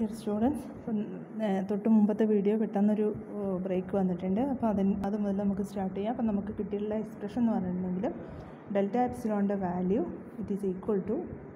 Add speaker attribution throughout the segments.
Speaker 1: dear students തൊട്ട് മുമ്പത്തെ video പെട്ടെന്നൊരു ബ്രേക്ക് വന്നിട്ടുണ്ട് അപ്പോൾ അതിന് അത് മുതൽ നമുക്ക് സ്റ്റാർട്ട് ചെയ്യാം അപ്പോൾ നമുക്ക് കിട്ടിയിട്ടുള്ള എക്സ്പ്രഷൻ എന്ന് പറഞ്ഞിട്ടുണ്ടെങ്കിൽ ഡെൽറ്റ എപ്സിലോണിൻ്റെ value it is equal to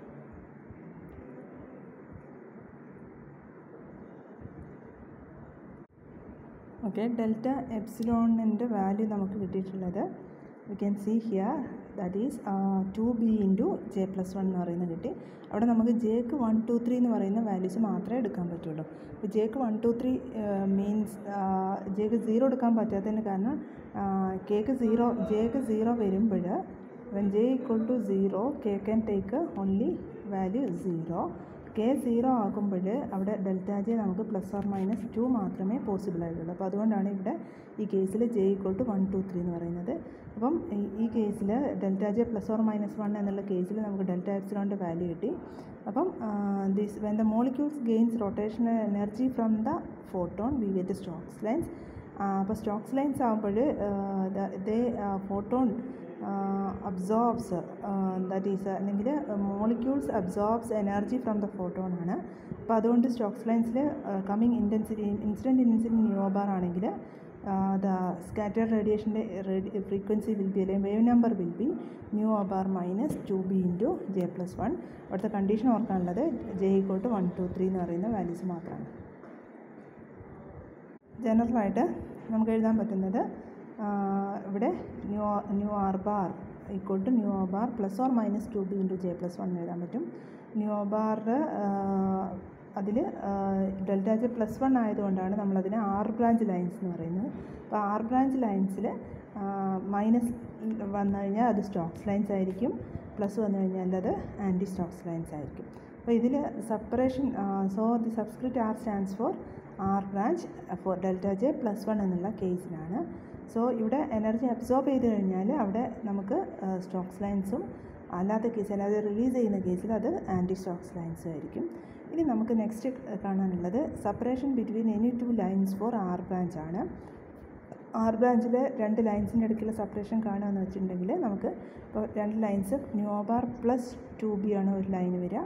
Speaker 1: okay delta എപ്സിലോണിൻ്റെ വാല്യൂ നമുക്ക് കിട്ടിയിട്ടുള്ളത് we can see here that is two B into J plus one എന്ന് പറയുന്നത് കിട്ടി അവിടെ നമുക്ക് ജെക്ക് വൺ ടു ത്രീ എന്ന് പറയുന്ന വാല്യൂസ് മാത്രമേ എടുക്കാൻ പറ്റുള്ളൂ അപ്പോൾ J one two three means J zero എടുക്കാൻ പറ്റാത്തതിന് കാരണം കേക്ക് സീറോ ജെക്ക് സീറോ വരുമ്പോൾ when J equal to zero K can take only value zero K zero ആകുമ്പോൾ അവിടെ ഡെൽറ്റ ജെ നമുക്ക് പ്ലസ് ഓർ മൈനസ് ടു മാത്രമേ പോസിബിൾ ആയിട്ടുള്ളൂ അപ്പോൾ അതുകൊണ്ടാണ് ഇവിടെ ഈ കേസിൽ J equal to one two three എന്ന് പറയുന്നത് അപ്പം ഈ കേസിൽ delta J plus or minus one എന്നുള്ള കേസിൽ നമുക്ക് ഡെൽറ്റ എപ്സിലോണിൻ്റെ വാല്യൂ കിട്ടി അപ്പം this when the molecules gains rotation energy from the photon we get Stokes lines അപ്പോൾ സ്റ്റോക്സ് ലൈൻസ് ആകുമ്പോൾ the photon absorbs that is അല്ലെങ്കിൽ molecules absorbs energy from the photon ആണ് അപ്പോൾ അതുകൊണ്ട് സ്റ്റോക്സ് ലൈൻസിൽ coming intensity incident intensity nu bar ആണെങ്കിൽ the scattered റേഡിയേഷൻ്റെ frequency will be അല്ലെങ്കിൽ wave number will be nu bar minus two B into J plus one അവിടുത്തെ condition ഓർക്കാനുള്ളത് J equal to one two three എന്ന് പറയുന്ന values മാത്രമാണ് ജനറലായിട്ട് നമുക്ക് എഴുതാൻ പറ്റുന്നത് ഇവിടെ nu nu R bar equal to nu R bar plus or minus two B into J plus one എഴുതാൻ പറ്റും ന്യൂ ആർ ബാറിൽ അതിൽ ഡെൽറ്റ ജെ പ്ലസ് വൺ ആയതുകൊണ്ടാണ് നമ്മളതിനെ ആർ ബ്രാഞ്ച് ലൈൻസ് എന്ന് പറയുന്നത് അപ്പോൾ ആർ ബ്രാഞ്ച് ലൈൻസിൽ മൈനസ് വന്നു കഴിഞ്ഞാൽ അത് സ്റ്റോക്സ് ലൈൻസ് ആയിരിക്കും പ്ലസ് വന്നു കഴിഞ്ഞാൽ അത് ആൻറ്റി സ്റ്റോക്സ് ലൈൻസ് ആയിരിക്കും അപ്പോൾ ഇതിൽ separation so the subscript R stands for R branch for delta J plus one എന്നുള്ള കേസിലാണ് സോ ഇവിടെ എനർജി അബ്സോർബ് ചെയ്ത് കഴിഞ്ഞാൽ അവിടെ നമുക്ക് സ്റ്റോക്സ് ലൈൻസും അല്ലാത്ത കേസ് എനർജി റിലീസ് ചെയ്യുന്ന കേസിൽ അത് ആൻറ്റി സ്റ്റോക്സ് ലൈൻസും ആയിരിക്കും ഇനി നമുക്ക് നെക്സ്റ്റ് കാണാനുള്ളത് separation between any two lines for R branch ആണ് ആർ ബ്രാഞ്ചിൽ രണ്ട് ലൈൻസിൻ്റെ ഇടയ്ക്കുള്ള സെപ്പറേഷൻ കാണുകയെന്ന് വെച്ചിട്ടുണ്ടെങ്കിൽ നമുക്ക് ഇപ്പോൾ രണ്ട് lines nu bar plus two B ആണ് ഒരു ലൈൻ വരിക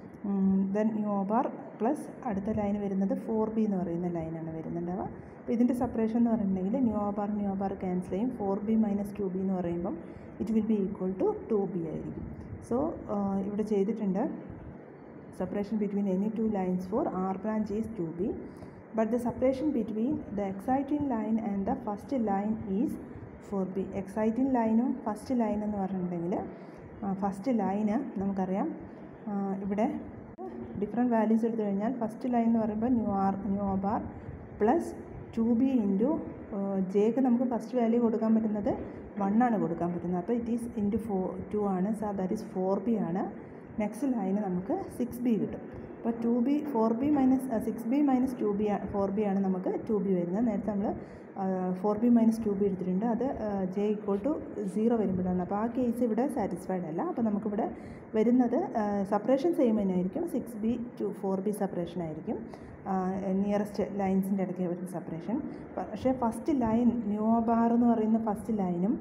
Speaker 1: ദെൻ ന്യൂബാർ പ്ലസ് അടുത്ത ലൈൻ വരുന്നത് ഫോർ ബി എന്ന് പറയുന്ന ലൈനാണ് വരുന്നുണ്ടാവുക അപ്പോൾ ഇതിൻ്റെ സെപ്പറേഷൻ എന്ന് പറഞ്ഞിട്ടുണ്ടെങ്കിൽ ന്യൂബാർ ന്യൂബാർ ക്യാൻസൽ ചെയ്യും four B minus two B എന്ന് പറയുമ്പം it will be equal to two B ആയിരിക്കും സോ ഇവിടെ ചെയ്തിട്ടുണ്ട് separation between any two lines for R branch is 2B but the separation between the exciting line and the first line is 4B exciting ലൈനും first line എന്ന് പറഞ്ഞിട്ടുണ്ടെങ്കിൽ first line നമുക്കറിയാം ഇവിടെ different values എടുത്തു കഴിഞ്ഞാൽ first line എന്ന് പറയുമ്പോൾ nu R nu bar plus two B into J നമുക്ക് ഫസ്റ്റ് വാല്യൂ കൊടുക്കാൻ പറ്റുന്നത് വൺ ആണ് കൊടുക്കാൻ പറ്റുന്നത് അപ്പോൾ it is into four two ആണ് sir that is four B ആണ് നെക്സ്റ്റ് ലൈന് നമുക്ക് സിക്സ് ബി കിട്ടും അപ്പോൾ two B four B minus six B minus two B four B ആണ് നമുക്ക് ടു ബി വരുന്നത് നേരത്തെ നമ്മൾ four B minus two B എടുത്തിട്ടുണ്ട് അത് ജെ ഈക്വൾ ടു സീറോ വരുമ്പോഴാണ് അപ്പോൾ ആ കേസ് ഇവിടെ സാറ്റിസ്ഫൈഡ് അല്ല അപ്പോൾ നമുക്കിവിടെ വരുന്നത് സെപ്പറേഷൻ സെയിം തന്നെയായിരിക്കും six B two four B separation ആയിരിക്കും നിയറസ്റ്റ് ലൈൻസിൻ്റെ ഇടയ്ക്ക് വരുന്ന സെപ്പറേഷൻ പക്ഷേ ഫസ്റ്റ് ലൈൻ ന്യൂ ബാർ എന്ന് പറയുന്ന ഫസ്റ്റ് ലൈനും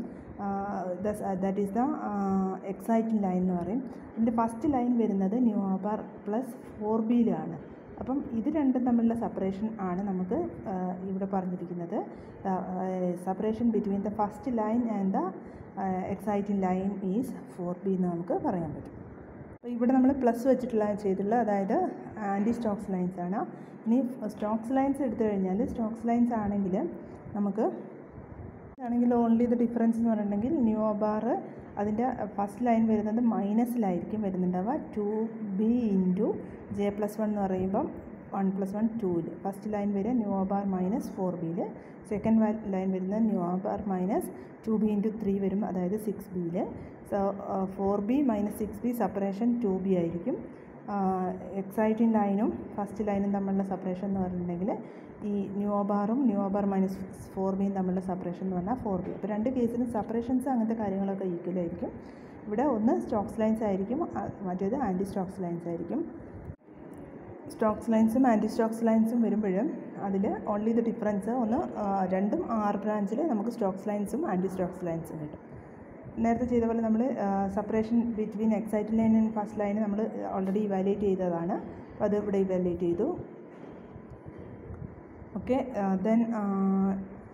Speaker 1: that is the exciting line എന്ന് പറയും അതിൻ്റെ ഫസ്റ്റ് ലൈൻ വരുന്നത് ന്യൂ ബാർ പ്ലസ് ഫോർ ബിയിലാണ് അപ്പം ഇത് രണ്ടും തമ്മിലുള്ള സെപ്പറേഷൻ ആണ് നമുക്ക് ഇവിടെ പറഞ്ഞിരിക്കുന്നത് separation between the first line and the exciting line is four B എന്ന് നമുക്ക് പറയാൻ പറ്റും അപ്പോൾ ഇവിടെ നമ്മൾ പ്ലസ് വെച്ചിട്ടുള്ള ചെയ്തിട്ടുള്ള അതായത് ആൻറ്റി സ്റ്റോക്സ് ലൈൻസ് ആണ് ഇനി സ്റ്റോക്സ് ലൈൻസ് എടുത്തു കഴിഞ്ഞാൽ സ്റ്റോക്സ് ലൈൻസ് ആണെങ്കിൽ നമുക്ക് ആണെങ്കിൽ ഓൺലി ദ ഡിഫറൻസ് എന്ന് പറഞ്ഞിട്ടുണ്ടെങ്കിൽ ന്യൂ ബാർ അതിൻ്റെ ഫസ്റ്റ് ലൈൻ വരുന്നത് മൈനസിലായിരിക്കും വരുന്നുണ്ടാവുക two B into J plus one എന്ന് പറയുമ്പം വൺ പ്ലസ് വൺ ടൂവിൽ ഫസ്റ്റ് ലൈൻ വരിക ന്യൂ ബാർ മൈനസ് ഫോർ ബിയിൽ സെക്കൻഡ് ലൈൻ വരുന്നത് nu bar minus two B into three വരും അതായത് സിക്സ് ബിയിൽ so four B minus six B separation two B ആയിരിക്കും എക്സൈറ്റിംഗ് ലൈനും ഫസ്റ്റ് ലൈനും തമ്മിലുള്ള സെപ്പറേഷൻ എന്ന് പറഞ്ഞിട്ടുണ്ടെങ്കിൽ ഈ ന്യൂ ബാറും ന്യൂ ബാർ മൈനസ് ഫോർ ബിയും തമ്മിലുള്ള സെപ്പറേഷൻ എന്ന് പറഞ്ഞാൽ ഫോർ ബി അപ്പോൾ രണ്ട് കേസിലും സെപ്പറേഷൻസ് അങ്ങനത്തെ കാര്യങ്ങളൊക്കെ ഈക്വൽ ആയിരിക്കും ഇവിടെ ഒന്ന് സ്റ്റോക്സ് ലൈൻസ് ആയിരിക്കും മറ്റേത് ആൻറ്റി സ്റ്റോക്സ് ലൈൻസ് ആയിരിക്കും സ്റ്റോക്സ് ലൈൻസും ആൻറ്റി സ്റ്റോക്സ് ലൈൻസും വരുമ്പോഴും അതിൽ ഓൺലി ദ ഡിഫറൻസ് ഒന്ന് രണ്ടും ആർ ബ്രാഞ്ചിൽ നമുക്ക് സ്റ്റോക്സ് ലൈൻസും ആൻറ്റി സ്റ്റോക്സ് ലൈൻസും കിട്ടും നേരത്തെ ചെയ്ത പോലെ നമ്മൾ separation between excited line and first line നമ്മൾ ഓൾറെഡി ഇവാലുവേറ്റ് ചെയ്തതാണ് അപ്പോൾ അത് ഇവിടെ ഇവാലുവേറ്റ് ചെയ്തു okay uh, then uh,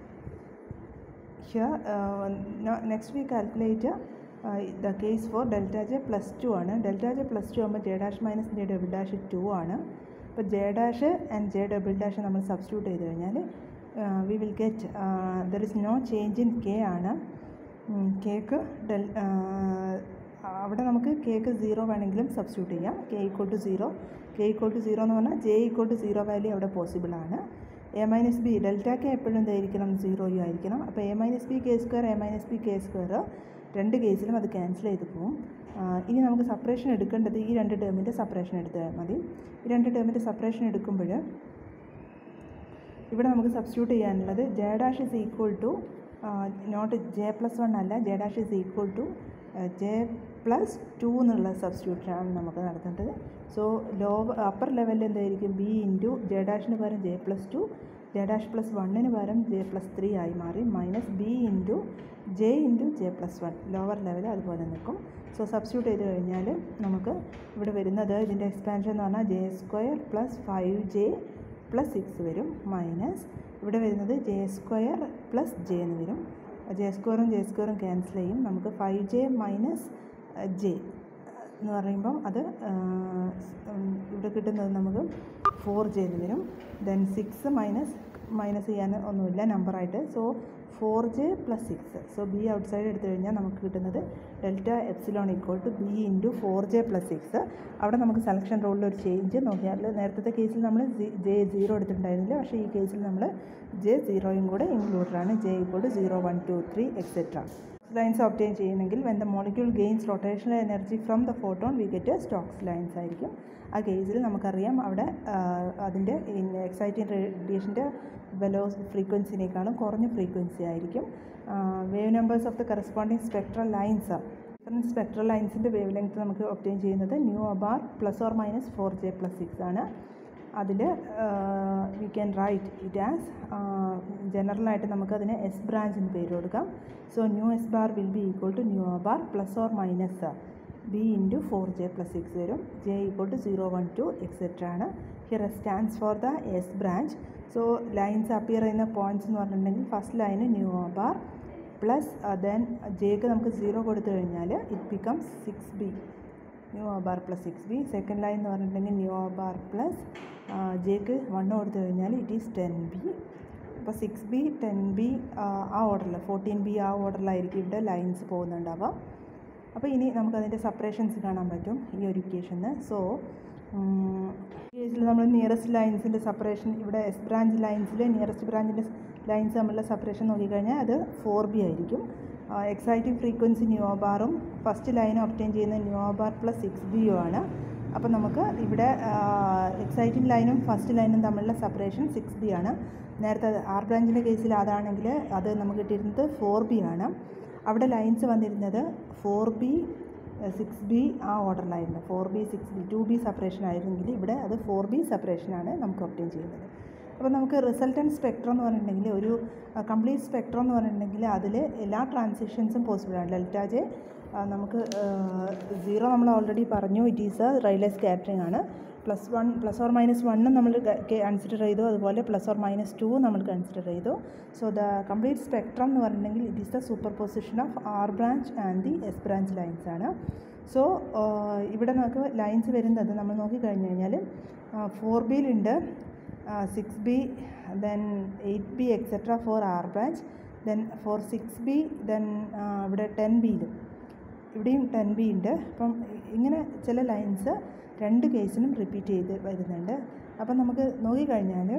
Speaker 1: here uh, no- next we calculate uh, the case for delta j plus 2 ആണ് ഡെൽറ്റ ജെ പ്ലസ് ടു ആകുമ്പോൾ J dash minus J double dash two ആണ് അപ്പോൾ J dash and J double dash നമ്മൾ substitute ചെയ്ത് കഴിഞ്ഞാൽ we will get there is no change in K ആണ് കേക്ക് del അവിടെ നമുക്ക് കേക്ക് സീറോ വേണമെങ്കിലും സബ്സ്റ്റിറ്റ്യൂട്ട് ചെയ്യാം K equal to zero K equal to zero എന്ന് പറഞ്ഞാൽ J equal to zero value അവിടെ പോസിബിൾ ആണ് A minus B delta K എപ്പോഴും എന്തായിരിക്കണം സീറോയും ആയിരിക്കണം അപ്പോൾ A minus B K square A minus B K square രണ്ട് കേസിലും അത് ക്യാൻസൽ ചെയ്ത് പോകും ആ, ഇനി നമുക്ക് സപ്പറേഷൻ എടുക്കേണ്ടത് ഈ രണ്ട് ടേമിൻ്റെ സപ്പറേഷൻ എടുത്താൽ മതി ഈ രണ്ട് ടേമിൻ്റെ സപ്പറേഷൻ എടുക്കുമ്പോൾ ഇവിടെ നമുക്ക് സബ്സ്റ്റിറ്റ്യൂട്ട് ചെയ്യാനുള്ളത് J dash is equal to not J plus one അല്ല J dash is equal to J plus two എന്നുള്ള സബ്സ്റ്റിറ്റ്യൂഷനാണ് നമുക്ക് നടത്തേണ്ടത് സോ ലോ അപ്പർ ലെവലിൽ എന്തായിരിക്കും ബി ഇൻറ്റു ജെ ഡാഷിന് പകരം J plus two J dash plus വണ്ണിന് പകരം ജെ പ്ലസ് ത്രീ ആയി മാറി minus B into J into J plus one lower level അതുപോലെ നിൽക്കും സോ സബ്സ്റ്റിറ്റ്യൂട്ട് ചെയ്ത് കഴിഞ്ഞാൽ നമുക്ക് ഇവിടെ വരുന്നത് ഇതിൻ്റെ എക്സ്പാൻഷൻ എന്ന് പറഞ്ഞാൽ J square plus five J plus six വരും മൈനസ് ഇവിടെ വരുന്നത് ജെ സ്ക്വയർ പ്ലസ് ജെ എന്ന് വരും ജെ സ്ക്വയറും ജെ സ്ക്വയറും ക്യാൻസൽ ചെയ്യും നമുക്ക് ഫൈവ് ജെ മൈനസ് ജെ എന്ന് പറയുമ്പം അത് ആ, ഉം, ഇവിടെ കിട്ടുന്നത് നമുക്ക് ഫോർ ജെ എന്ന് വരും ദെൻ സിക്സ് മൈനസ് മൈനസ് ചെയ്യാൻ ഒന്നുമില്ല നമ്പറായിട്ട് so four J plus six so B outside എടുത്തു കഴിഞ്ഞാൽ നമുക്ക് കിട്ടുന്നത് delta epsilon equal to B into four J plus six അവിടെ നമുക്ക് സെലക്ഷൻ റോളിൽ ഒരു ചേഞ്ച് നോക്കിയാൽ നേരത്തെ കേസിൽ നമ്മൾ ജെ സീറോ എടുത്തിട്ടുണ്ടായിരുന്നില്ല പക്ഷേ ഈ കേസിൽ നമ്മൾ ജെ സീറോയും കൂടെ ഇൻക്ലൂഡഡ് ആണ് J equal to zero one two three etcetera lines obtain ചെയ്യണമെങ്കിൽ when the molecule gains rotational energy from the photon we get Stokes lines ആയിരിക്കും ആ കേസിൽ നമുക്കറിയാം അവിടെ അതിൻ്റെ എക്സൈറ്റിംഗ് റേഡിയേഷൻ്റെ വെലോസ് ഫ്രീക്വൻസിനേക്കാളും കുറഞ്ഞ ഫ്രീക്വൻസി ആയിരിക്കും wave numbers of the corresponding spectral lines different spectral ലൈൻസിൻ്റെ വേവ് ലെങ്ത് നമുക്ക് ഒപ്റ്റെയിൻ ചെയ്യുന്നത് nu a bar plus or minus four J plus six ആണ് അതിൽ we can write it as ജനറലായിട്ട് നമുക്കതിന് എസ് ബ്രാഞ്ച് എന്ന് പേര് കൊടുക്കാം so nu S bar will be equal to nu bar plus or minus B into four J plus six വരും J equal to zero one two etcetera ആണ് here stands for the S branch so lines appear ചെയ്യുന്ന points എന്ന് പറഞ്ഞിട്ടുണ്ടെങ്കിൽ first ലൈന് nu bar plus then ജെക്ക് നമുക്ക് zero കൊടുത്തു കഴിഞ്ഞാൽ it becomes six B nu bar plus six B second line എന്ന് പറഞ്ഞിട്ടുണ്ടെങ്കിൽ ന്യൂ ബാർ പ്ലസ് ജെക്ക് വണ്ണ് കൊടുത്തു കഴിഞ്ഞാൽ ഇറ്റ് ഈസ് ടെൻ ബി അപ്പോൾ സിക്സ് ബി ടെൻ ബി ആ ഓർഡറിൽ ഫോർട്ടീൻ ബി ആ ഓർഡറിലായിരിക്കും ഇവിടെ ലൈൻസ് പോകുന്നുണ്ടാവുക അപ്പോൾ ഇനി നമുക്കതിൻ്റെ സെപ്പറേഷൻസ് കാണാൻ പറ്റും ഈ ഒരു ഇക്വേഷന് സോ കേസിൽ നമ്മൾ നിയറസ്റ്റ് ലൈൻസിൻ്റെ സെപ്പറേഷൻ ഇവിടെ എസ് ബ്രാഞ്ച് ലൈൻസിൽ നിയറസ്റ്റ് ബ്രാഞ്ചിൻ്റെ ലൈൻസ് തമ്മിലുള്ള സെപ്പറേഷൻ നോക്കിക്കഴിഞ്ഞാൽ അത് ഫോർ ബി ആയിരിക്കും എക്സൈറ്റിംഗ് ഫ്രീക്വൻസി ന്യൂ ബാറും ഫസ്റ്റ് ലൈൻ ഒപ്റ്റെയിൻ ചെയ്യുന്ന ന്യൂ ബാർ പ്ലസ് സിക്സ് ബിയും ആണ് അപ്പോൾ നമുക്ക് ഇവിടെ എക്സൈറ്റിംഗ് ലൈനും ഫസ്റ്റ് ലൈനും തമ്മിലുള്ള സെപ്പറേഷൻ സിക്സ് ബി ആണ് നേരത്തെ ആർ ബ്രാഞ്ചിൻ്റെ കേസിൽ അതാണെങ്കിൽ അത് നമുക്ക് കിട്ടിയിരുന്നത് ഫോർ ബി ആണ് അവിടെ ലൈൻസ് വന്നിരുന്നത് ഫോർ ബി സിക്സ് ബി ആ ഓർഡറിലായിരുന്നു four B six B two B separation ആയിരുന്നെങ്കിൽ ഇവിടെ അത് ഫോർ ബി സെപ്പറേഷനാണ് നമുക്ക് ഒപ്റ്റെയിൻ ചെയ്യുന്നത് അപ്പോൾ നമുക്ക് റിസൾട്ടൻറ്റ് സ്പെക്ട്രം എന്ന് പറഞ്ഞിട്ടുണ്ടെങ്കിൽ ഒരു കംപ്ലീറ്റ് സ്പെക്ട്രം എന്ന് പറഞ്ഞിട്ടുണ്ടെങ്കിൽ അതിൽ എല്ലാ ട്രാൻസിഷൻസും പോസിബിളാണ് ഡെൽറ്റ ജെ നമുക്ക് സീറോ നമ്മൾ ഓൾറെഡി പറഞ്ഞു it is a Rayleigh scattering ആണ് plus one plus or minus വണ്ണും നമ്മൾ കൺസിഡർ ചെയ്തു അതുപോലെ പ്ലസ് ഓർ മൈനസ് ടു നമ്മൾ കൺസിഡർ ചെയ്തു സോ ദ കംപ്ലീറ്റ് സ്പെക്ട്രം എന്ന് പറഞ്ഞിട്ടുണ്ടെങ്കിൽ it is the superposition of R branch and the S branch lines ആണ് സോ ഇവിടെ നമുക്ക് ലൈൻസ് വരുന്നത് നമ്മൾ നോക്കിക്കഴിഞ്ഞ് കഴിഞ്ഞാൽ ഫോർ ബിയിലുണ്ട് six B then eight B etcetera four R branch then four six B then ഇവിടെ ടെൻ ബിയിലും ഇവിടെയും ടെൻ ബി ഉണ്ട് അപ്പം ഇങ്ങനെ ചില ലൈൻസ് രണ്ട് കേസിനും റിപ്പീറ്റ് ചെയ്ത് വരുന്നുണ്ട് അപ്പം നമുക്ക് നോക്കിക്കഴിഞ്ഞാൽ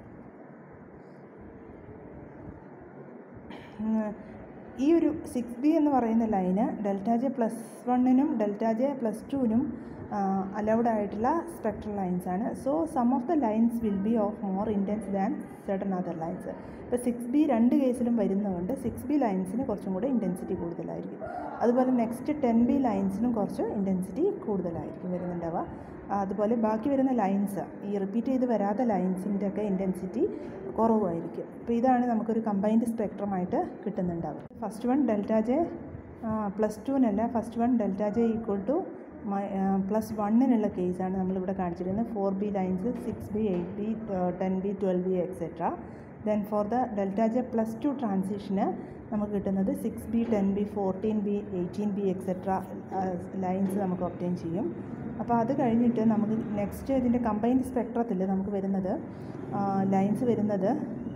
Speaker 1: ഈ ഒരു സിക്സ് ബി എന്ന് പറയുന്ന ലൈന് ഡെൽറ്റ ജെ പ്ലസ് വണ്ണിനും ഡെൽറ്റ ജെ പ്ലസ് ടുവിനും അലൗഡ് ആയിട്ടുള്ള സ്പെക്ട്രൽ ലൈൻസ് ആണ് so some of the lines will be of more intense than certain other lines ഇപ്പോൾ സിക്സ് ബി രണ്ട് കേസിലും വരുന്നതുകൊണ്ട് സിക്സ് ബി ലൈൻസിന് കുറച്ചും കൂടെ ഇൻറ്റൻസിറ്റി കൂടുതലായിരിക്കും അതുപോലെ നെക്സ്റ്റ് ടെൻ ബി ലൈൻസിനും കുറച്ച് ഇൻറ്റൻസിറ്റി കൂടുതലായിരിക്കും വരുന്നുണ്ടാവുക അതുപോലെ ബാക്കി വരുന്ന ലൈൻസ് ഈ റിപ്പീറ്റ് ചെയ്ത് വരാത്ത ലൈൻസിൻ്റെ ഒക്കെ ഇൻറ്റൻസിറ്റി കുറവായിരിക്കും അപ്പോൾ ഇതാണ് നമുക്കൊരു കമ്പൈൻഡ് സ്പെക്ട്രമായിട്ട് കിട്ടുന്നുണ്ടാവുക first one delta J plus ടുവിനല്ല first one delta J equal to plus വണ്ണിനുള്ള കേസാണ് നമ്മളിവിടെ കാണിച്ചിരിക്കുന്നത് four B lines six B eight B ten B twelve B etcetera then for the delta J plus two ട്രാൻസിഷന് നമുക്ക് കിട്ടുന്നത് six B ten B fourteen B eighteen B etcetera lines നമുക്ക് obtain ചെയ്യും അപ്പോൾ അത് കഴിഞ്ഞിട്ട് നമുക്ക് നെക്സ്റ്റ് ഇതിൻ്റെ കമ്പൈൻഡ് സ്പെക്ട്രത്തിൽ നമുക്ക് വരുന്നത് ലൈൻസ് വരുന്നത്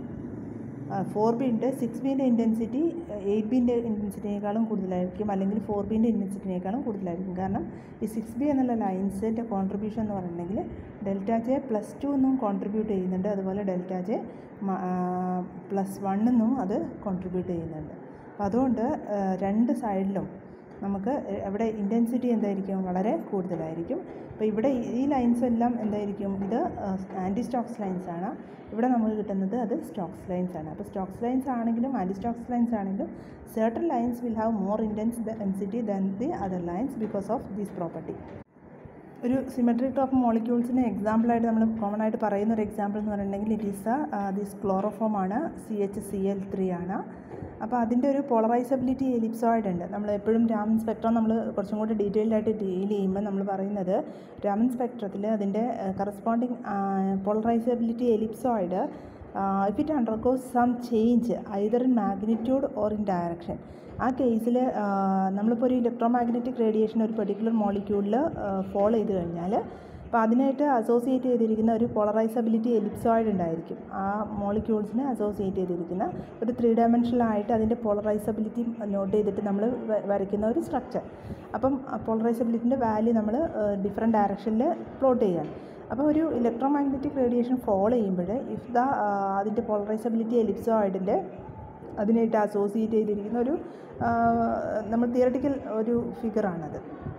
Speaker 1: ഫോർ ബിൻ്റെ സിക്സ് ബിൻ്റെ ഇൻറ്റൻസിറ്റി എയ്റ്റ് ബിൻ്റെ ഇൻറ്റൻസിറ്റിനേക്കാളും കൂടുതലായിരിക്കും അല്ലെങ്കിൽ ഫോർ ബിൻ്റെ ഇൻറ്റൻസിറ്റിനേക്കാളും കൂടുതലായിരിക്കും കാരണം ഈ സിക്സ് ബി എന്നുള്ള ലൈൻസിൻ്റെ കോൺട്രിബ്യൂഷൻ എന്ന് പറഞ്ഞിട്ടുണ്ടെങ്കിൽ ഡെൽറ്റ ജെ പ്ലസ് ടു എന്നും കോൺട്രിബ്യൂട്ട് ചെയ്യുന്നുണ്ട് അതുപോലെ ഡെൽറ്റ ജെ പ്ലസ് വൺ എന്നും അത് കോൺട്രിബ്യൂട്ട് ചെയ്യുന്നുണ്ട് അപ്പോൾ അതുകൊണ്ട് രണ്ട് സൈഡിലും നമുക്ക് അവിടെ ഇൻറ്റൻസിറ്റി എന്തായിരിക്കും വളരെ കൂടുതലായിരിക്കും അപ്പോൾ ഇവിടെ ഈ ലൈൻസ് എല്ലാം എന്തായിരിക്കും ഇത് ആൻറ്റി സ്റ്റോക്സ് ലൈൻസ് ആണ് ഇവിടെ നമുക്ക് കിട്ടുന്നത് അത് സ്റ്റോക്സ് ലൈൻസ് ആണ് അപ്പോൾ സ്റ്റോക്സ് ലൈൻസ് ആണെങ്കിലും ആൻറ്റി സ്റ്റോക്സ് ലൈൻസ് ആണെങ്കിലും certain lines will have more intense density than the other lines because of this property ഒരു സിമെട്രിക് ഓഫ് മോളിക്യൂൾസിന് എക്സാമ്പിളായിട്ട് നമ്മൾ കോമൺ ആയിട്ട് പറയുന്ന ഒരു എക്സാമ്പിൾ എന്ന് പറഞ്ഞിട്ടുണ്ടെങ്കിൽ ഇറ്റ് ഈസ് ദിസ് ക്ലോറോഫോം ആണ് C H C L three ആണ് അപ്പോൾ അതിൻ്റെ ഒരു പോളറൈസബിലിറ്റി എലിപ്സോയിഡ് ഉണ്ട് നമ്മൾ എപ്പോഴും രാമൻ സ്പെക്ട്രം നമ്മൾ കുറച്ചും കൂടി ഡീറ്റെയിൽഡ് ആയിട്ട് ഡീൽ ചെയ്യുമ്പോൾ നമ്മൾ പറയുന്നത് രാമൻ സ്പെക്ട്രത്തിൽ അതിൻ്റെ corresponding polarizability ellipsoid if it undergoes some change either in magnitude or in direction ആ കേസിൽ നമ്മളിപ്പോൾ ഒരു ഇലക്ട്രോ മാഗ്നറ്റിക് റേഡിയേഷൻ ഒരു പെർട്ടിക്കുലർ മോളിക്യൂളിൽ ഫോളോ ചെയ്ത് കഴിഞ്ഞാൽ അപ്പോൾ അതിനായിട്ട് അസോസിയേറ്റ് ചെയ്തിരിക്കുന്ന ഒരു പോളറൈസബിലിറ്റി എലിപ്സോയിഡ് ഉണ്ടായിരിക്കും ആ മോളിക്യൂൾസിനെ അസോസിയേറ്റ് ചെയ്തിരിക്കുന്ന ഒരു ത്രീ ഡയമെൻഷനിലായിട്ട് അതിൻ്റെ പോളറൈസബിലിറ്റി നോട്ട് ചെയ്തിട്ട് നമ്മൾ വരയ്ക്കുന്ന ഒരു സ്ട്രക്ചർ അപ്പം പോളറൈസബിലിറ്റിൻ്റെ വാല്യൂ നമ്മൾ ഡിഫറെൻറ്റ് ഡയറക്ഷനിൽ പ്ലോട്ട് ചെയ്യാണ് അപ്പോൾ ഒരു ഇലക്ട്രോ മാഗ്നറ്റിക് റേഡിയേഷൻ ഫോളോ ചെയ്യുമ്പോൾ ഇഫ് ദ അതിൻ്റെ പോളറൈസബിലിറ്റി എലിപ്സോയിഡിൻ്റെ അതിനായിട്ട് അസോസിയേറ്റ് ചെയ്തിരിക്കുന്ന ഒരു നമ്മൾ തിയറട്ടിക്കൽ ഒരു ഫിഗറാണത്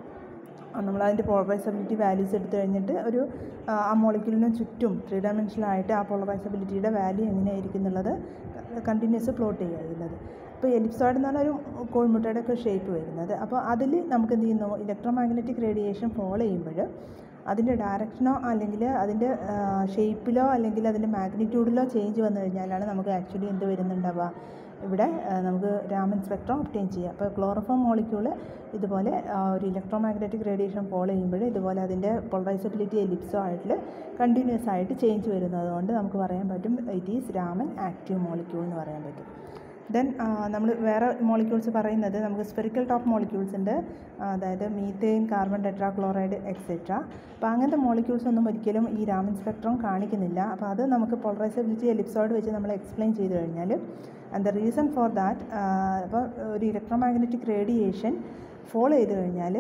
Speaker 1: നമ്മൾ അതിൻ്റെ പോളറൈസബിലിറ്റി വാല്യൂസ് എടുത്തു കഴിഞ്ഞിട്ട് ഒരു ആ മോളിക്യൂളിന് ചുറ്റും ത്രീ ഡയമെൻഷനിലായിട്ട് ആ പോളറൈസബിലിറ്റിയുടെ വാല്യൂ എങ്ങനെയായിരിക്കും എന്നുള്ളത് കണ്ടിന്യൂസ് പ്ലോട്ട് ചെയ്യുന്നത് അപ്പോൾ എലിപ്സോയിഡ് എന്ന് പറഞ്ഞാൽ ഒരു കോഴിമുട്ടയുടെ ഒക്കെ ഷേപ്പ് വരുന്നത് അപ്പോൾ അതിൽ നമുക്ക് എന്ത് ചെയ്യുന്നു ഇലക്ട്രോ മാഗ്നറ്റിക് റേഡിയേഷൻ ഫോളോ ചെയ്യുമ്പോൾ അതിൻ്റെ ഡയറക്ഷനോ അല്ലെങ്കിൽ അതിൻ്റെ ഷേപ്പിലോ അല്ലെങ്കിൽ അതിൻ്റെ മാഗ്നിറ്റ്യൂഡിലോ ചേഞ്ച് വന്നു കഴിഞ്ഞാലാണ് നമുക്ക് ആക്ച്വലി എന്ത് വരുന്നുണ്ടാവുക ഇവിടെ നമുക്ക് രാമൻ സ്പെക്ട്രം ഒപ്റ്റെയിൻ ചെയ്യാം അപ്പോൾ ക്ലോറോഫോം മോളിക്യൂൾ ഇതുപോലെ ഒരു ഇലക്ട്രോ മാഗ്നറ്റിക് റേഡിയേഷൻ ഫോളോ ചെയ്യുമ്പോൾ ഇതുപോലെ അതിൻ്റെ പോളറൈസബിലിറ്റി എലിപ്സോ ആയിട്ട് കണ്ടിന്യൂസ് ആയിട്ട് ചേഞ്ച് വരുന്നത് കൊണ്ട് നമുക്ക് പറയാൻ പറ്റും it is Raman active molecule എന്ന് പറയാൻ പറ്റും ദെൻ നമ്മൾ വേറെ മോളിക്യൂൾസ് പറയുന്നത് നമുക്ക് സ്പെറിക്കൽ ടോപ്പ് മോളിക്യൂൾസ് ഉണ്ട് അതായത് മീത്തേൻ കാർബൺ ടെട്രാക്ലോറൈഡ് എക്സെട്ര അപ്പോൾ അങ്ങനത്തെ മോളിക്യൂൾസ് ഒന്നും ഒരിക്കലും ഈ രാമൻ സ്പെക്ട്രം കാണിക്കുന്നില്ല അപ്പോൾ അത് നമുക്ക് പോളറൈസബിലിറ്റി എലിപ്സോയിഡ് വെച്ച് നമ്മൾ എക്സ്പ്ലെയിൻ ചെയ്ത് കഴിഞ്ഞാൽ and the reason for that അപ്പോൾ ഒരു ഇലക്ട്രോ മാഗ്നറ്റിക് റേഡിയേഷൻ ഫോളോ ചെയ്ത് കഴിഞ്ഞാൽ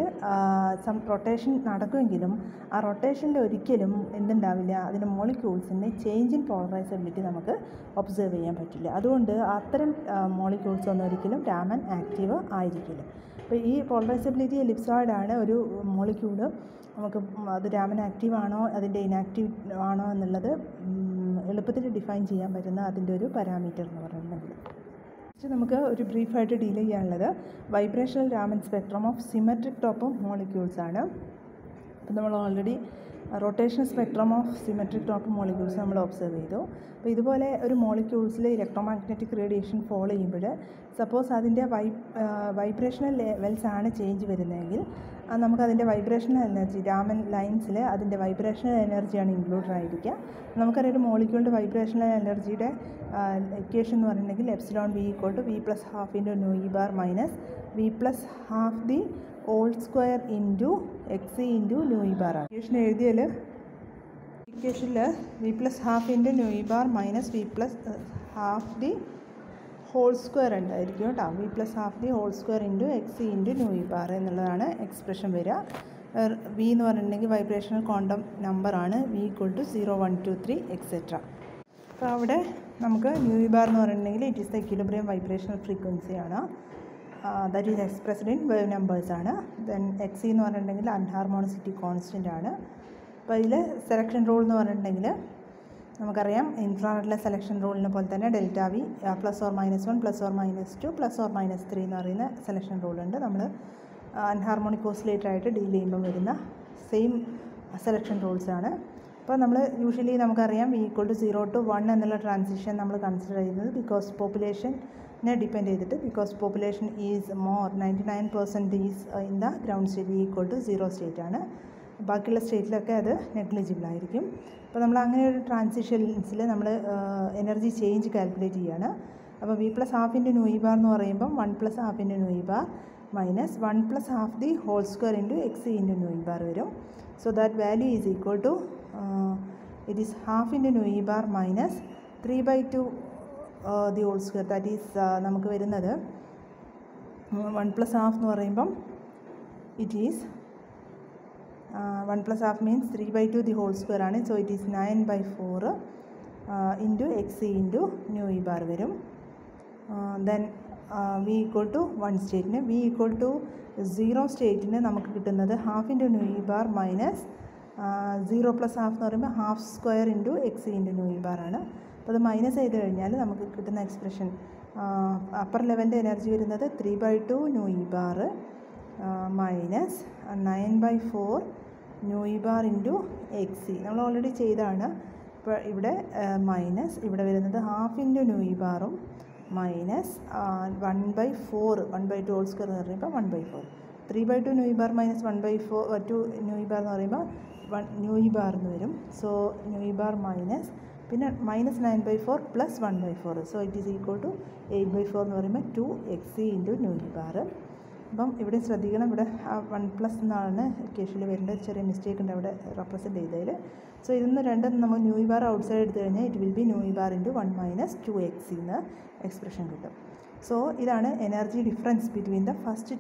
Speaker 1: സം റൊട്ടേഷൻ നടക്കുമെങ്കിലും ആ റൊട്ടേഷനിൽ ഒരിക്കലും എന്തുണ്ടാവില്ല അതിൻ്റെ മോളിക്യൂൾസിൻ്റെ ചേഞ്ച് ഇൻ പോളറൈസബിലിറ്റി നമുക്ക് ഒബ്സർവ് ചെയ്യാൻ പറ്റില്ല അതുകൊണ്ട് അത്തരം മോളിക്യൂൾസ് ഒന്നും ഒരിക്കലും രാമൻ ആക്റ്റീവ് ആയിരിക്കില്ല അപ്പോൾ ഈ പോളറൈസബിലിറ്റി എലിപ്സോയിഡാണ് ഒരു മോളിക്യൂള് നമുക്ക് അത് രാമൻ ആക്റ്റീവ് ആണോ അതിൻ്റെ ഇനാക്റ്റീവ് ആണോ എന്നുള്ളത് എളുപ്പത്തിൽ ഡിഫൈൻ ചെയ്യാൻ പറ്റുന്ന അതിൻ്റെ ഒരു പാരാമീറ്റർ എന്ന് പറയുന്നത് നെക്സ്റ്റ് നമുക്ക് ഒരു ബ്രീഫായിട്ട് ഡീൽ ചെയ്യാനുള്ളത് vibrational Raman spectrum of symmetric top of molecules ആണ് അപ്പോൾ നമ്മൾ already rotation spectrum of symmetric top molecules നമ്മൾ ഒബ്സർവ് ചെയ്തു അപ്പോൾ ഇതുപോലെ ഒരു മോളിക്യൂൾസിൽ ഇലക്ട്രോ മാഗ്നറ്റിക് റേഡിയേഷൻ ഫോളോ ചെയ്യുമ്പോൾ സപ്പോസ് അതിൻ്റെ വൈ വൈബ്രേഷണൽ ലെവൽസ് ആണ് ചേഞ്ച് വരുന്നതെങ്കിൽ നമുക്കതിൻ്റെ വൈബ്രേഷണൽ എനർജി രാമൻ ലൈൻസിൽ അതിൻ്റെ വൈബ്രേഷണൽ എനർജിയാണ് ഇൻക്ലൂഡഡ് ആയിരിക്കുക നമുക്കറിയാം ഒരു മോളിക്യൂളിൻ്റെ വൈബ്രേഷണൽ എനർജിയുടെ ഇക്വേഷൻ എന്ന് പറഞ്ഞിട്ടുണ്ടെങ്കിൽ epsilon V equal to V plus half into nu E bar minus V plus half the whole square into X into nu E bar ആണ് ഇക്വേഷൻ എഴുതിയാൽ ഇക്വേഷനിൽ V plus half into nu E bar minus V plus half the whole square ഉണ്ടായിരിക്കും കേട്ടോ V plus half the whole square into X into nu E bar എന്നുള്ളതാണ് expression വരിക V എന്ന് പറഞ്ഞിട്ടുണ്ടെങ്കിൽ vibrational quantum നമ്പറാണ് V equal to zero one two three etcetera അപ്പോൾ അവിടെ നമുക്ക് ന്യൂ ഇ ബാർ എന്ന് പറഞ്ഞിട്ടുണ്ടെങ്കിൽ it is the equilibrium vibrational ഫ്രീക്വൻസിയാണ് that is expressed in wave നമ്പേഴ്സാണ് ദെൻ എക്സ് എന്ന് പറഞ്ഞിട്ടുണ്ടെങ്കിൽ അൺഹാർമോണിസിറ്റി കോൺസ്റ്റൻ്റ് ആണ് അപ്പോൾ ഇതിൽ സെലക്ഷൻ റൂൾ എന്ന് പറഞ്ഞിട്ടുണ്ടെങ്കിൽ നമുക്കറിയാം ഇൻഫ്രാറെഡിലെ സെലക്ഷൻ റൂളിനെ പോലെ തന്നെ delta V plus or minus one plus or minus two plus or minus three എന്ന് പറയുന്ന സെലക്ഷൻ റൂളുണ്ട് നമ്മൾ അൺഹാർമോണിക് ഓസിലേറ്റർ ആയിട്ട് ഡീൽ ചെയ്യുമ്പോൾ വരുന്ന സെയിം സെലക്ഷൻ റൂൾസാണ് അപ്പോൾ നമ്മൾ യൂഷ്വലി നമുക്കറിയാം V equal to zero to one എന്നുള്ള ട്രാൻസിഷൻ നമ്മൾ കൺസിഡർ ചെയ്യുന്നത് ബിക്കോസ് പോപ്പുലേഷൻ നെ ഡിപ്പെൻഡ് ചെയ്തിട്ട് because population is more ninety nine percent is in the ground state equal to zero state ആണ് ബാക്കിയുള്ള സ്റ്റേറ്റിലൊക്കെ അത് നെഗ്ലിജിബിൾ ആയിരിക്കും അപ്പോൾ നമ്മൾ അങ്ങനെ ഒരു ട്രാൻസിഷൻസിൽ നമ്മൾ എനർജി ചേഞ്ച് കാൽക്കുലേറ്റ് ചെയ്യുകയാണ് അപ്പോൾ V plus half into nu bar എന്ന് പറയുമ്പം one plus half into nu bar minus one plus half the whole square into X into nu bar വരും so that value is equal to it is half into nu bar minus three by two the whole square that is നമുക്ക് വരുന്നത് one plus half എന്ന് പറയുമ്പം it is one plus half means three by two the whole square ആണ് so it is nine by four into X into nu E bar വരും then V equal to one സ്റ്റേറ്റിന് V equal to zero സ്റ്റേറ്റിന് നമുക്ക് കിട്ടുന്നത് half into nu E bar minus zero plus half എന്ന് പറയുമ്പോൾ half square into X into nu E bar ആണ് അപ്പോൾ അത് മൈനസ് ചെയ്ത് കഴിഞ്ഞാൽ നമുക്ക് കിട്ടുന്ന എക്സ്പ്രഷൻ അപ്പർ ലെവലിൻ്റെ എനർജി വരുന്നത് three by two nu E bar minus nine by for new E bar into X C നമ്മൾ ഓൾറെഡി ചെയ്താണ് ഇപ്പോൾ ഇവിടെ മൈനസ് ഇവിടെ വരുന്നത് ഹാഫ് ഇൻറ്റു ന്യൂ ഇ ബാറും minus one by four one by two whole square എന്ന് പറയുമ്പോൾ one by four three by two nu E bar minus one by four two nu E bar എന്ന് പറയുമ്പോൾ one nu E bar എന്ന് വരും so nu E bar minus പിന്നെ minus nine by four plus one by four so it is equal to eight by four എന്ന് പറയുമ്പോൾ two x c into nu E bar അപ്പം ഇവിടെ ശ്രദ്ധിക്കണം ഇവിടെ ആ വൺ പ്ലസ് എന്നാണ് ഇക്വേഷനിൽ വരേണ്ടത് ചെറിയ മിസ്റ്റേക്ക് ഉണ്ട് അവിടെ റെപ്രസെൻറ്റ് ചെയ്തതിൽ സോ ഇതിന്ന് രണ്ടും നമ്മൾ nu E bar outside എടുത്തു കഴിഞ്ഞാൽ it will be nu E bar into one minus two x എന്ന് എക്സ്പ്രഷൻ കിട്ടും സോ ഇതാണ് energy difference between the first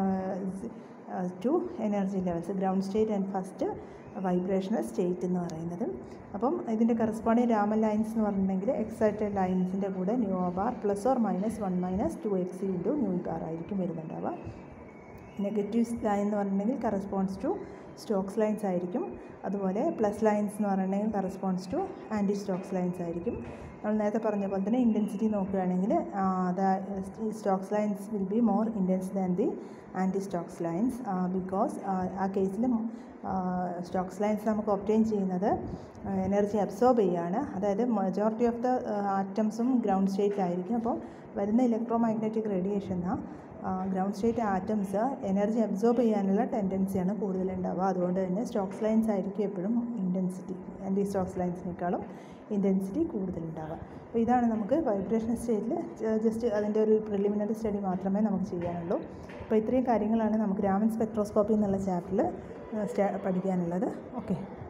Speaker 1: two energy levels ground state and first vibrational state എന്ന് പറയുന്നത് അപ്പം ഇതിൻ്റെ corresponding Raman lines എന്ന് പറഞ്ഞിട്ടുണ്ടെങ്കിൽ എക്സൈറ്റഡ് ലൈൻസിൻ്റെ കൂടെ nu bar plus or minus one minus two x into nu bar ആയിരിക്കും വരുന്നുണ്ടാവുക നെഗറ്റീവ് ലൈൻ എന്ന് പറഞ്ഞിട്ടുണ്ടെങ്കിൽ കറസ്പോണ്ട്സ് ടു സ്റ്റോക്സ് ലൈൻസ് ആയിരിക്കും അതുപോലെ പ്ലസ് ലൈൻസ് എന്ന് പറഞ്ഞിട്ടുണ്ടെങ്കിൽ corresponds to anti Stokes lines ആയിരിക്കും നമ്മൾ നേരത്തെ പറഞ്ഞ പോലെ തന്നെ ഇൻറ്റൻസിറ്റി നോക്കുകയാണെങ്കിൽ the Stokes lines will be more intense than the anti Stokes lines because ആ കേസിൽ സ്റ്റോക്സ് ലൈൻസ് നമുക്ക് ഒപ്റ്റെയിൻ ചെയ്യുന്നത് എനർജി അബ്സോർബ് ചെയ്യുകയാണ് അതായത് മെജോറിറ്റി ഓഫ് ദ ആറ്റംസും ഗ്രൗണ്ട് സ്റ്റേറ്റിലായിരിക്കും അപ്പോൾ വരുന്ന ഇലക്ട്രോ മാഗ്നറ്റിക് റേഡിയേഷന് ground state atoms energy absorb ചെയ്യാനുള്ള ടെൻഡൻസിയാണ് കൂടുതലുണ്ടാവുക അതുകൊണ്ട് തന്നെ സ്റ്റോക്സ് ലൈൻസ് ആയിരിക്കും എപ്പോഴും ഇൻറ്റൻസിറ്റി ആൻറ്റി സ്റ്റോക്സ് ലൈൻസിനേക്കാളും ഇൻറ്റൻസിറ്റി കൂടുതലുണ്ടാവുക അപ്പോൾ ഇതാണ് നമുക്ക് വൈബ്രേഷൻ സ്റ്റേറ്റിൽ ജസ്റ്റ് അതിൻ്റെ ഒരു പ്രിലിമിനറി സ്റ്റഡി മാത്രമേ നമുക്ക് ചെയ്യാനുള്ളൂ അപ്പോൾ ഇത്രയും കാര്യങ്ങളാണ് നമുക്ക് രാമൻ സ്പെക്ട്രോസ്കോപ്പി എന്നുള്ള ചാപ്റ്ററിൽ പഠിക്കാനുള്ളത് ഓക്കെ